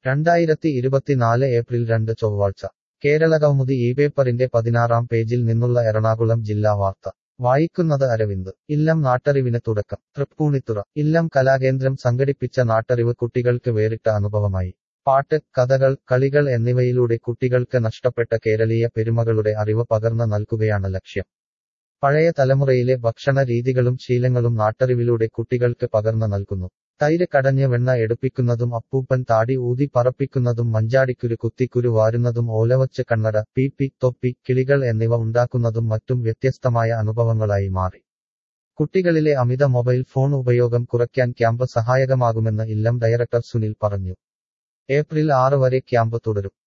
രണ്ടായിരത്തി ഇരുപത്തിനാല് ഏപ്രിൽ രണ്ട് ചൊവ്വാഴ്ച കേരളകൗമുദി ഈ പേപ്പറിന്റെ പതിനാറാം പേജിൽ നിന്നുള്ള എറണാകുളം ജില്ലാ വാർത്ത വായിക്കുന്നത് അരവിന്ദ് ഇല്ലം നാട്ടറിവിന് തുടക്കം തൃപ്പൂണിത്തുറ ഇല്ലം കലാകേന്ദ്രം സംഘടിപ്പിച്ച നാട്ടറിവ് കുട്ടികൾക്ക് വേറിട്ട അനുഭവമായി പാട്ട് കഥകൾ കളികൾ എന്നിവയിലൂടെ കുട്ടികൾക്ക് നഷ്ടപ്പെട്ട കേരളീയ പെരുമകളുടെ അറിവ് പകർന്നു നൽകുകയാണ് ലക്ഷ്യം പഴയ തലമുറയിലെ ഭക്ഷണ രീതികളും ശീലങ്ങളും നാട്ടറിവിലൂടെ കുട്ടികൾക്ക് പകർന്നു നൽകുന്നു തൈര് കടഞ്ഞ് വെണ്ണ എടുപ്പിക്കുന്നതും അപ്പൂപ്പൻ താടി ഊതി പറപ്പിക്കുന്നതും മഞ്ചാടിക്കുരു കുത്തിക്കുരു വാരുന്നതും ഓലവച്ച് കണ്ണട പി പി തൊപ്പി കിളികൾ എന്നിവ ഉണ്ടാക്കുന്നതും മറ്റും വ്യത്യസ്തമായ അനുഭവങ്ങളായി മാറി കുട്ടികളിലെ അമിത മൊബൈൽ ഫോൺ ഉപയോഗം കുറയ്ക്കാൻ ക്യാമ്പ് സഹായകമാകുമെന്ന് ഇല്ലം ഡയറക്ടർ സുനിൽ പറഞ്ഞു ഏപ്രിൽ ആറ് വരെ ക്യാമ്പ് തുടരും